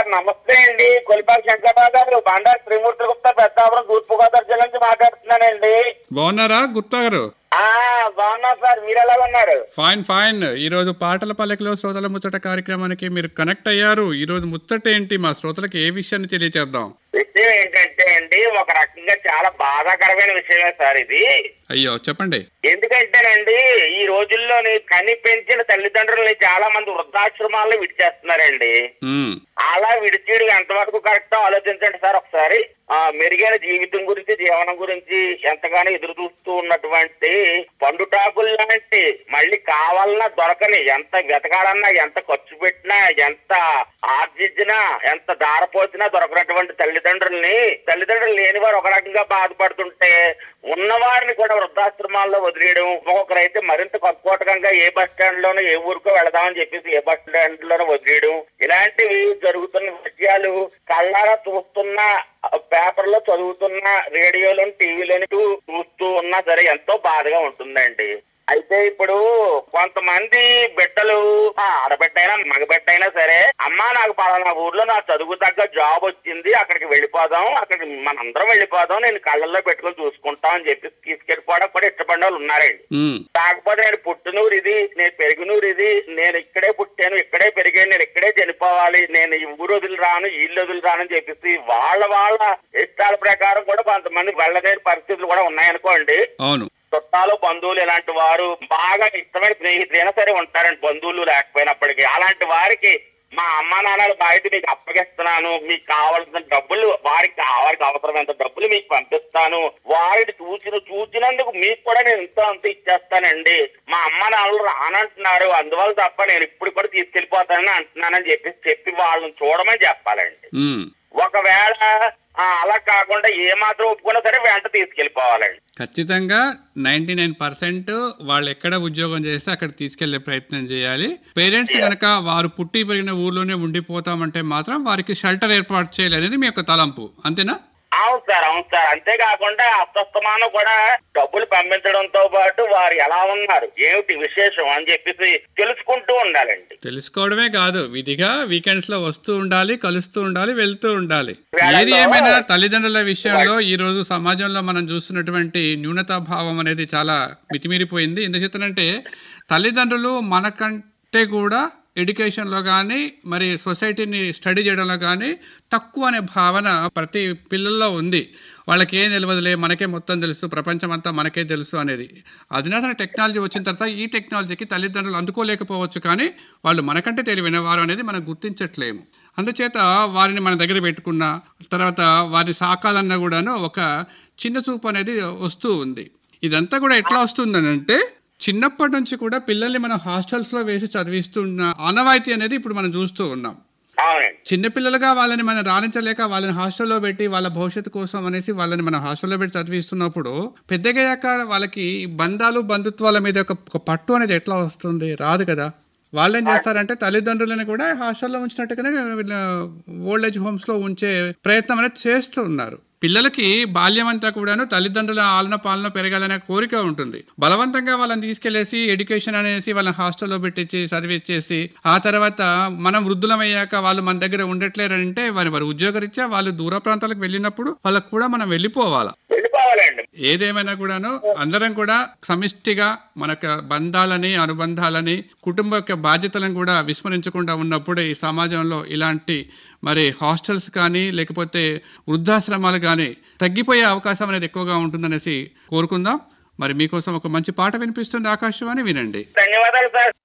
sir నమస్తే అండి కొలిపాక శంకర్రావు గారు బండారు త్రిమూర్తుల గుప్తా పెద్దాపురం తూర్పుగోదావరి జిల్లా నుంచి మాట్లాడుతున్నానండి బాగున్నారా గుప్తా గారు ఆ బాగున్నా సార్ మీరు ఎలా ఉన్నారు ఫైన్ ఫైన్ ఈ రోజు పాటల పల్లకిలో శ్రోతల ముచ్చట కార్యక్రమానికి మీరు కనెక్ట్ అయ్యారు ఈ రోజు ముచ్చట ఏంటి మా శ్రోతలకు ఏ విషయాన్ని తెలియచేద్దాం విషయం ఏంటంటే అండి ఒక రకంగా చాలా బాధాకరమైన విషయమే సార్ ఇది అయ్యో చెప్పండి ఎందుకంటేనండి ఈ రోజుల్లోని కని పెంచిన తల్లిదండ్రులని చాలా మంది వృద్ధాశ్రమాల్లో విడిచేస్తున్నారండి ఉమ్, అలా విడిచేయడం ఎంతవరకు కరెక్టో ఆలోచించండి సార్ ఒకసారి ఆ మెరుగైన జీవితం గురించి జీవనం గురించి ఎంతగానో ఎదురు చూస్తూ ఉన్నటువంటి పండుటాకులు లాంటి మళ్ళీ కావాలన్నా దొరకని ఎంత వెతకాలన్నా ఎంత ఖర్చు పెట్టినా ఎంత ఆర్జించినా ఎంత దారపోసినా దొరకనటువంటి తల్లిదండ్రుల్ని తల్లిదండ్రులు లేని వారు ఒక రకంగా బాధపడుతుంటే ఉన్నవారిని కూడా వృద్ధాశ్రమాల్లో వదిలేయడం ఒక్కొక్కరైతే మరింత కర్కోటకంగా ఏ బస్ స్టాండ్ లోనో ఏ ఊరికో వెళదామని చెప్పేసి ఏ బస్ స్టాండ్ లోనో వదిలేయడం ఇలాంటివి జరుగుతున్న విషయాలు కళ్ళారా చూస్తున్న పేపర్ లో చదువుతున్న రేడియోలోని టీవీలోని చూస్తూ ఉన్నా సరే ఎంతో బాధగా ఉంటుందండి అయితే ఇప్పుడు కొంతమంది బిడ్డలు ఆ, ఆడబిడ్డ అయినా మగబిడ్డ అయినా సరే అమ్మా నాకు పలానా ఊర్లో నా చదువు తగ్గ జాబ్ వచ్చింది అక్కడికి వెళ్ళిపోదాం అక్కడికి మనందరం వెళ్ళిపోదాం నేను కళ్ళల్లో పెట్టుకొని చూసుకుంటాం అని చెప్పి తీసుకెళ్ళిపోవడం కూడా ఇష్టపడిన వాళ్ళు ఉన్నారండి ఉమ్, కాకపోతే నేను పుట్టినూరు ఇది నేను పెరిగినూరు ఇది నేను ఇక్కడే పుట్టాను ఇక్కడే పెరిగాను నేను ఇక్కడే చనిపోవాలి నేను ఈ ఊరు వదిలి రాను ఈ ఇల్లు వదిలి రాను అని చెప్పేసి వాళ్ళ వాళ్ళ ఇష్టాల ప్రకారం కూడా కొంతమంది వెళ్ళలేని పరిస్థితులు కూడా ఉన్నాయనుకోండి అవును చుట్టాలు బంధువులు ఇలాంటి వారు బాగా ఇష్టమైన స్నేహితులైనా సరే ఉంటారండి బంధువులు లేకపోయినప్పటికీ అలాంటి వారికి మా అమ్మ నాన్నల బాధ్యత మీకు అప్పగిస్తున్నాను మీకు కావాల్సిన డబ్బులు వారికి వారికి అవసరమైనంత డబ్బులు మీకు పంపిస్తాను వారిని చూసిన చూసినందుకు మీకు కూడా నేను ఇంత అంత ఇచ్చేస్తానండి మా అమ్మ నాన్నలు రానంటున్నారు అందువల్ల తప్ప నేను ఇప్పుడు కూడా తీసుకెళ్లిపోతానని అంటున్నానని చెప్పి చెప్పి వాళ్ళని చూడమని చెప్పాలండి ఉమ్, ఒకవేళ ఆ, అలా కాకుండా ఏ మాత్రం ఒప్పుకున్నా సరే వెంట తీసుకెళ్లిపోవాలండి ఖచ్చితంగా నైన్టీ నైన్ పర్సెంట్ వాళ్ళు ఎక్కడ ఉద్యోగం చేస్తే అక్కడ తీసుకెళ్లే ప్రయత్నం చేయాలి పేరెంట్స్ కనుక వారు పుట్టి పెరిగిన ఊర్లోనే ఉండిపోతామంటే మాత్రం వారికి షెల్టర్ ఏర్పాటు చేయాలి అనేది మీ యొక్క తలంపు అంతేనా అవును సార్ అవును సార్ అంతేకాకుండా అస్తమానం కూడా డబ్బులు పంపించడంతో పాటు వారు ఎలా ఉన్నారు ఏమిటి విశేషం అని చెప్పేసి తెలుసుకుంటూ ఉండాలండి తెలుసుకోవడమే కాదు విధిగా వీకెండ్స్ లో వస్తూ ఉండాలి కలుస్తూ ఉండాలి వెళ్తూ ఉండాలి ఏది ఏమైనా తల్లిదండ్రుల విషయంలో ఈ రోజు సమాజంలో మనం చూస్తున్నటువంటి న్యూనతా భావం అనేది చాలా మితిమీరిపోయింది ఎందుచేతనంటే తల్లిదండ్రులు మనకంటే కూడా ఎడ్యుకేషన్లో కానీ మరి సొసైటీని స్టడీ చేయడంలో కానీ తక్కువ అనే భావన ప్రతి పిల్లల్లో ఉంది వాళ్ళకి ఏం తెలియదులే మనకే మొత్తం తెలుసు ప్రపంచం అంతా మనకే తెలుసు అనేది అధునాతన టెక్నాలజీ వచ్చిన తర్వాత ఈ టెక్నాలజీకి తల్లిదండ్రులు అందుకోలేకపోవచ్చు కానీ వాళ్ళు మనకంటే తెలివైన వారు అనేది మనం గుర్తించట్లేము అందుచేత వారిని మన దగ్గర పెట్టుకున్న తర్వాత వారిని సాకాలన్నా కూడాను ఒక చిన్న చూపు అనేది వస్తూ ఉంది ఇదంతా కూడా ఎట్లా వస్తుందనంటే చిన్నప్పటి నుంచి కూడా పిల్లల్ని మనం హాస్టల్స్లో వేసి చదివిస్తున్న ఆనవాయితీ అనేది ఇప్పుడు మనం చూస్తూ ఉన్నాం అవునండి చిన్నపిల్లలుగా వాళ్ళని మనం రాణించలేక వాళ్ళని హాస్టల్లో పెట్టి వాళ్ళ భవిష్యత్తు కోసం అనేసి వాళ్ళని మనం హాస్టల్లో పెట్టి చదివిస్తున్నప్పుడు పెద్దగయ్యాక వాళ్ళకి బంధాలు బంధుత్వాల మీద ఒక ఒక పట్టు అనేది ఎట్లా వస్తుంది రాదు కదా వాళ్ళు ఏం చేస్తారంటే తల్లిదండ్రులను కూడా హాస్టల్లో ఉంచినట్టుగానే ఓల్డ్ ఏజ్ హోమ్స్లో ఉంచే ప్రయత్నం అనేది చేస్తూ ఉన్నారు పిల్లలకి బాల్యం అంతా కూడాను తల్లిదండ్రుల ఆలన పాలన పెరగాలనే కోరిక ఉంటుంది బలవంతంగా వాళ్ళని తీసుకెళ్లేసి ఎడ్యుకేషన్ అనేసి వాళ్ళని హాస్టల్లో పెట్టించి చదివిచ్చేసి ఆ తర్వాత మనం వృద్ధులమయ్యాక వాళ్ళు మన దగ్గర ఉండట్లేరంటే వారి వారి ఉద్యోగరీత్యా వాళ్ళు దూర ప్రాంతాలకు వెళ్ళినప్పుడు వాళ్ళకు కూడా మనం వెళ్ళిపోవాలి వెళ్ళిపోవాలండి ఏదేమైనా కూడాను అందరం కూడా సమిష్టిగా మనకు బంధాలని అనుబంధాలని కుటుంబ యొక్క బాధ్యతలను కూడా విస్మరించకుండా ఉన్నప్పుడే ఈ సమాజంలో ఇలాంటి మరి హాస్టల్స్ కానీ లేకపోతే వృద్ధాశ్రమాలు కానీ తగ్గిపోయే అవకాశం అనేది ఎక్కువగా ఉంటుందనేసి కోరుకుందాం మరి మీకోసం ఒక మంచి పాట వినిపిస్తుంది ఆకాశవాణి వినండి ధన్యవాదాలు సార్